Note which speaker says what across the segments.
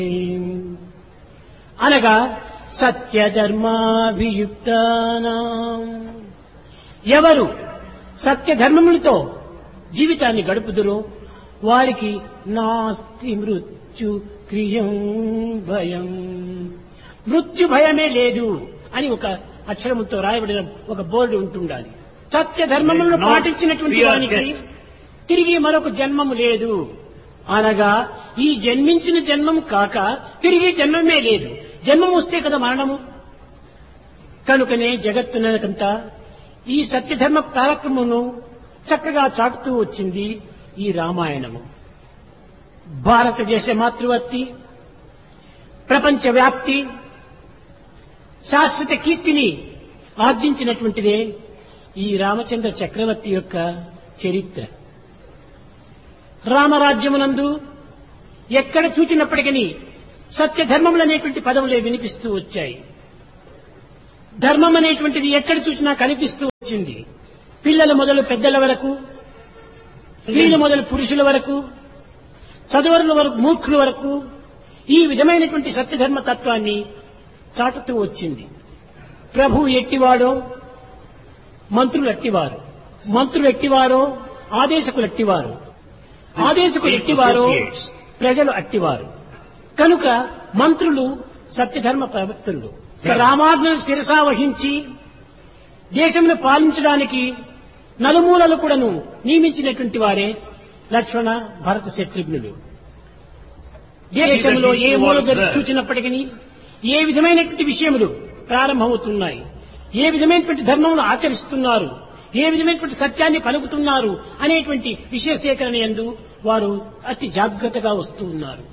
Speaker 1: అనగా సత్యధర్మాభియుక్తానాం ఎవరు సత్యధర్మములతో జీవితాన్ని గడుపుదురో వారికి నాస్తి మృత్యు క్రియం భయం మృత్యు భయమే లేదు అని ఒక అక్షరముతో రాయబడిన ఒక బోర్డు ఉంటుండాలి సత్య ధర్మములను
Speaker 2: Not
Speaker 1: పాటించినటువంటి
Speaker 2: fear
Speaker 1: వానికి
Speaker 2: death.
Speaker 1: తిరిగి మరొక జన్మము లేదు అనగా ఈ జన్మించిన జన్మం కాక తిరిగి జన్మమే లేదు జన్మం వస్తే కదా మరణము కనుకనే జగత్తునంతా ఈ సత్యధర్మ కార్యక్రమమును చక్కగా చాటుతూ వచ్చింది ఈ రామాయణము భారతదేశ మాతృవర్తి ప్రపంచ వ్యాప్తి శాశ్వత కీర్తిని ఆర్జించినటువంటిదే ఈ రామచంద్ర చక్రవర్తి యొక్క చరిత్ర రామరాజ్యమునందు ఎక్కడ చూచినప్పటికీ సత్యధర్మములు అనేటువంటి పదములే వినిపిస్తూ వచ్చాయి ధర్మం అనేటువంటిది ఎక్కడ చూసినా కనిపిస్తూ వచ్చింది పిల్లల మొదలు పెద్దల వరకు స్త్రీల మొదలు పురుషుల వరకు చదువరుల వరకు మూర్ఖుల వరకు ఈ విధమైనటువంటి సత్యధర్మ తత్వాన్ని చాటుతూ వచ్చింది ప్రభు ఎట్టివాడో మంత్రులు ఎట్టివారు మంత్రులు ఎట్టివారో ఆదేశకులు ఎట్టివారు ఆదేశకులు ఎట్టివారో
Speaker 2: Associates.
Speaker 1: ప్రజలు అట్టివారు కనుక మంత్రులు సత్యధర్మ ప్రవక్తలు రామాజ్ఞను శిరసా వహించి దేశంలో పాలించడానికి నలుమూలలు కూడాను నియమించినటువంటి వారే లక్ష్మణ భరత శత్రుఘ్నులు దేశంలో ఏ మూల జరుగు చూచినప్పటికీ ఏ విధమైనటువంటి విషయములు ప్రారంభమవుతున్నాయి ఏ విధమైనటువంటి ధర్మములు ఆచరిస్తున్నారు ఏ విధమైనటువంటి సత్యాన్ని పలుకుతున్నారు అనేటువంటి విషయ సేకరణ ఎందు వారు అతి జాగ్రత్తగా వస్తూ ఉన్నారు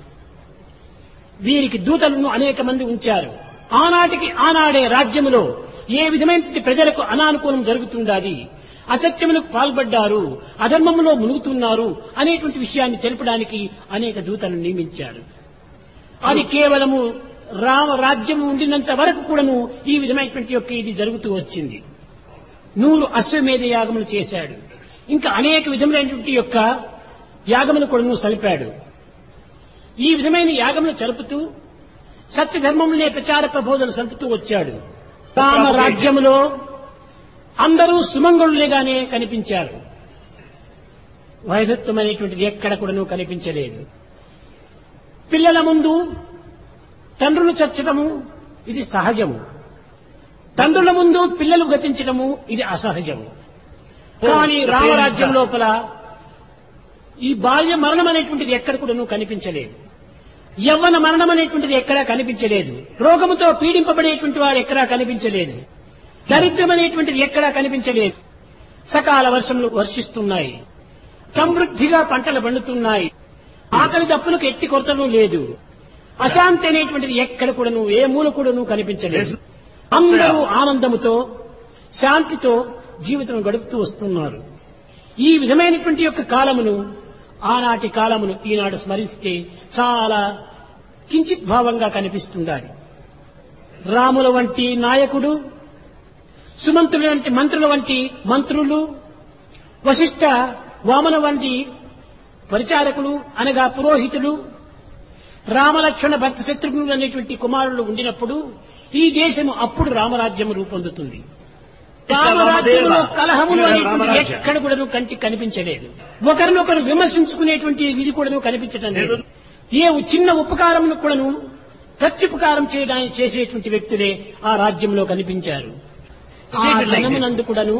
Speaker 1: వీరికి దూతలను అనేక మంది ఉంచారు ఆనాటికి ఆనాడే రాజ్యములో ఏ విధమైనటువంటి ప్రజలకు అనానుకూలం జరుగుతుండాలి అసత్యములకు పాల్పడ్డారు అధర్మములో మునుగుతున్నారు అనేటువంటి విషయాన్ని తెలుపడానికి అనేక దూతలను నియమించారు అది కేవలము రామ రాజ్యం ఉండినంత వరకు కూడాను ఈ విధమైనటువంటి యొక్క ఇది జరుగుతూ వచ్చింది నూరు అశ్వమేధ యాగములు చేశాడు ఇంకా అనేక విధములైనటువంటి యొక్క యాగములు కూడాను సలిపాడు ఈ విధమైన యాగములు జరుపుతూ సత్యధర్మములనే ప్రచార ప్రబోధనలు సలుపుతూ వచ్చాడు రామ రాజ్యములో అందరూ సుమంగళులుగానే కనిపించారు వైధత్వం అనేటువంటిది ఎక్కడ కూడాను కనిపించలేదు పిల్లల ముందు తండ్రులు చచ్చటము ఇది సహజము తండ్రుల ముందు పిల్లలు గతించటము ఇది అసహజము కానీ రామరాజ్యం లోపల ఈ బాల్య మరణం అనేటువంటిది ఎక్కడ కూడాను కనిపించలేదు యవ్వన మరణం అనేటువంటిది ఎక్కడా కనిపించలేదు రోగముతో పీడింపబడేటువంటి వారు ఎక్కడా కనిపించలేదు దరిద్రం అనేటువంటిది ఎక్కడా కనిపించలేదు సకాల వర్షములు వర్షిస్తున్నాయి సమృద్ధిగా పంటలు పండుతున్నాయి ఆకలి దప్పులకు ఎట్టి కొరతలు లేదు అశాంతి అనేటువంటిది ఎక్కడ కూడాను ఏ మూల కూడాను కనిపించలేదు అందరూ ఆనందముతో శాంతితో జీవితం గడుపుతూ వస్తున్నారు ఈ విధమైనటువంటి యొక్క కాలమును ఆనాటి కాలమును ఈనాడు స్మరిస్తే చాలా కించిత్ భావంగా కనిపిస్తుండాలి రాముల వంటి నాయకుడు సుమంత్రుల వంటి మంత్రుల వంటి మంత్రులు వశిష్ఠ వామన వంటి పరిచారకులు అనగా పురోహితులు రామలక్ష్మణ భక్త శత్రుఘ్నులు అనేటువంటి కుమారులు ఉండినప్పుడు ఈ దేశము అప్పుడు రామరాజ్యం రూపొందుతుంది రామరాజ్యంలో కలహములు అనేటువంటి ఎక్కడ కూడా కంటికి కనిపించలేదు ఒకరినొకరు విమర్శించుకునేటువంటి ఇది కూడా కనిపించడం లేదు ఏ చిన్న ఉపకారమును కూడాను ప్రత్యుపకారం చేయడానికి చేసేటువంటి వ్యక్తులే ఆ రాజ్యంలో కనిపించారు ఆ
Speaker 2: Stated like this.
Speaker 1: ధనమునందు కూడాను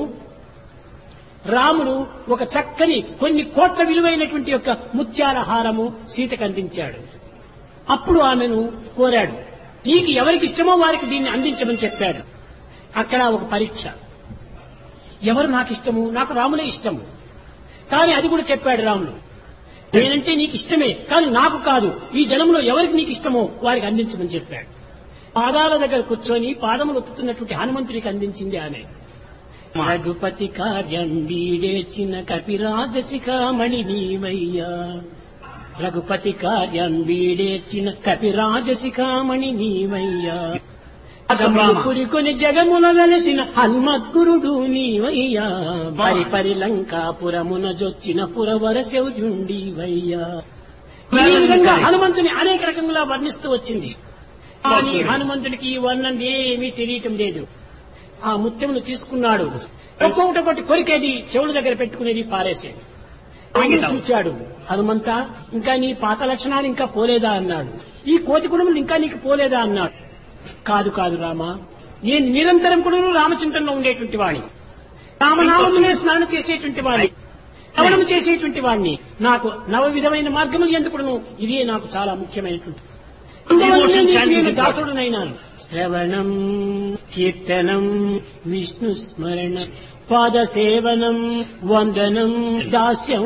Speaker 1: రాముడు ఒక చక్కని కొన్ని కోట్ల విలువైనటువంటి యొక్క ముత్యాల హారము సీతకు అందించాడు అప్పుడు ఆమెను కోరాడు నీకు ఎవరికి ఇష్టమో వారికి దీన్ని అందించమని చెప్పాడు అక్కడ ఒక పరీక్ష ఎవరు నాకు ఇష్టము నాకు రాములే ఇష్టము కానీ అది కూడా చెప్పాడు రాముడు నేనంటే నీకు ఇష్టమే కానీ నాకు కాదు ఈ జనంలో ఎవరికి నీకు ఇష్టమో వారికి అందించమని చెప్పాడు పాదాల దగ్గర కూర్చొని పాదములు ఒత్తుతున్నటువంటి హనుమంతుడికి అందించింది ఆమె రఘుపతి కార్యం వీడేచిన కపిరాజశిఖామణి నీవయ్యా రఘుపతి కార్యం వీడేచిన కపిరాజశిఖామణి నీవయ్యా అసములు పురికొని జగమున వెలసిన హన్మద్గురుడు నీవయ్యా పరి పరి లంకాపురమున జొచ్చిన పురవర శౌర్యుండివయ్యా ఈ విధంగా హనుమంతుని అనేక రకంగా వర్ణిస్తూ వచ్చింది కానీ హనుమంతుడికి ఈ వర్ణన ఏమీ తెలియటం లేదు ఆ ముత్యములు తీసుకున్నాడు ఒక్కొక్కటి ఒకటి కొరికేది చెవుల దగ్గర పెట్టుకునేది పారేసేది ఆయన చూచాడు హనుమంత ఇంకా నీ పాత లక్షణాలు ఇంకా పోలేదా అన్నాడు ఈ కోతి కుటుంబం ఇంకా నీకు పోలేదా అన్నాడు కాదు కాదు రామా నేను నిరంతరం కూడా రామచింతనలో ఉండేటువంటి వాణ్ణి రామనామమునే స్మరణ చేసేటువంటి వాణ్ణి శ్రవణం చేసేటువంటి వాణ్ణి నాకు నవ విధమైన మార్గములు ఎందుకును ఇదే నాకు చాలా ముఖ్యమైనటువంటి అందువల్లనే నీకు నేను దాసుడనైనాను శ్రవణం కీర్తనం విష్ణు స్మరణ పాద సేవనం వందనం దాస్యం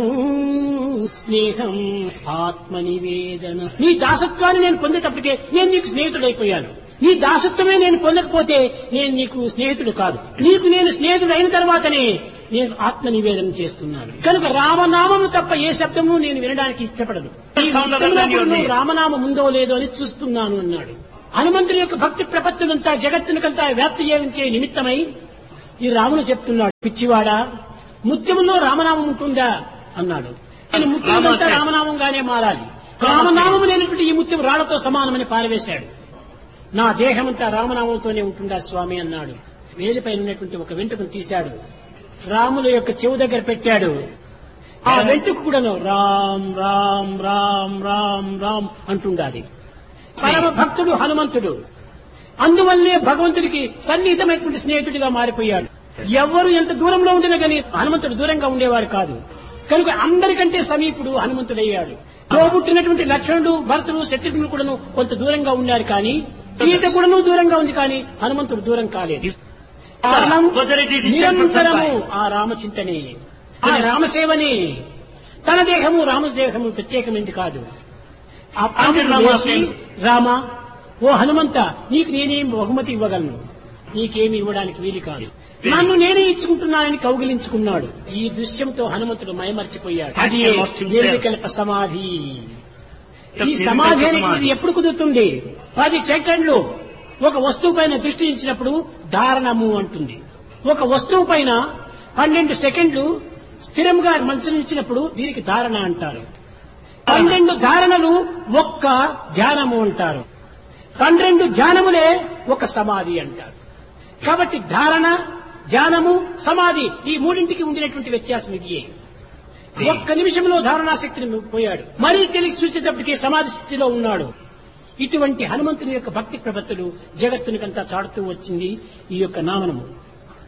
Speaker 1: స్నేహం ఆత్మ నివేదన నీ దాసత్వాన్ని నేను పొందేటప్పటికే నేను నీకు స్నేహితుడైపోయాను నీ దాసత్వమే నేను పొందకపోతే నేను నీకు స్నేహితుడు కాదు నీకు నేను స్నేహితుడు అయిన తర్వాతనే నేను ఆత్మ నివేదన చేస్తున్నాను కనుక రామనామము తప్ప ఏ శబ్దము నేను వినడానికి ఇష్టపడను ఈ ఉత్తరంలో రామనామం ఉందో లేదో అని చూస్తున్నాను అన్నాడు హనుమంతుని యొక్క భక్తి ప్రపత్తులంతా జగత్తునికంతా వ్యాప్తి చేయించే నిమిత్తమై ఈ రాముడు చెప్తున్నాడు పిచ్చివాడా ముత్యములో రామనామం ఉంటుందా అన్నాడు ఆయన ముత్యమంతా రామనామంగానే మారాలి రామనామము లేనటువంటి ఈ ముత్యం రాళ్లతో సమానమని పారవేశాడు నా దేహమంతా రామనామంతోనే ఉంటుందా స్వామి అన్నాడు వేలిపైన ఉన్నటువంటి ఒక వెంట్రుకను తీశాడు రాముల యొక్క చెవు దగ్గర పెట్టాడు ఆ వెంట్రుక కూడాను రామ్ రామ్ రామ్ రామ్ రామ్ అంటుండాలి పరమ భక్తుడు హనుమంతుడు అందువల్లే భగవంతుడికి సన్నిహితమైనటువంటి స్నేహితుడిగా మారిపోయాడు ఎవరు ఎంత దూరంలో ఉండినా కానీ హనుమంతుడు దూరంగా ఉండేవాడు కాదు కనుక అందరికంటే సమీపుడు హనుమంతుడయ్యాడు తోబుట్టినటువంటి లక్ష్మణుడు భరతుడు శత్రుఘ్నుడు కూడాను కొంత దూరంగా ఉన్నారు కానీ సీత కూడాను దూరంగా ఉంది కానీ హనుమంతుడు దూరం కాలేదు కారణం నిరంతరము ఆ రామచింతనే ఆ రామసేవనే తన దేహము రామదేహము ప్రత్యేకమైంది కాదు ఆ పాండుడు లేచి, రామ ఓ హనుమంత నీకు నేనేం బహుమతి ఇవ్వగలను నీకేమి ఇవ్వడానికి వీలు కాదు నన్ను నేనే ఇచ్చుకుంటున్నానని కౌగిలించుకున్నాడు ఈ దృశ్యంతో హనుమంతుడు మయమర్చిపోయాడు అది నిర్వికల్ప సమాధి ఈ సమాధి అనేది ఎప్పుడు కుదురుతుంది పది సెకండ్లు ఒక వస్తువు పైన దృష్టి ఇచ్చినప్పుడు ధారణము అంటుంది ఒక వస్తువు పైన పన్నెండు సెకండ్లు స్థిరంగా మనసును ఇచ్చినప్పుడు దీనికి ధారణ అంటారు పన్నెండు ధారణలు ఒక్క ధ్యానము అంటారు పన్నెండు ధ్యానములే ఒక సమాధి అంటారు కాబట్టి ధారణ ధ్యానము సమాధి ఈ మూడింటికి ఉండినటువంటి వ్యత్యాసం ఇదియే ఒక్క నిమిషంలో ధారణాశక్తిని పోయాడు మరీ తెలిసి చూసేటప్పటికీ సమాధి స్థితిలో ఉన్నాడు ఇటువంటి హనుమంతుని యొక్క భక్తి ప్రపత్తులు జగత్తునికంతా చాడుతూ వచ్చింది ఈ యొక్క నామనము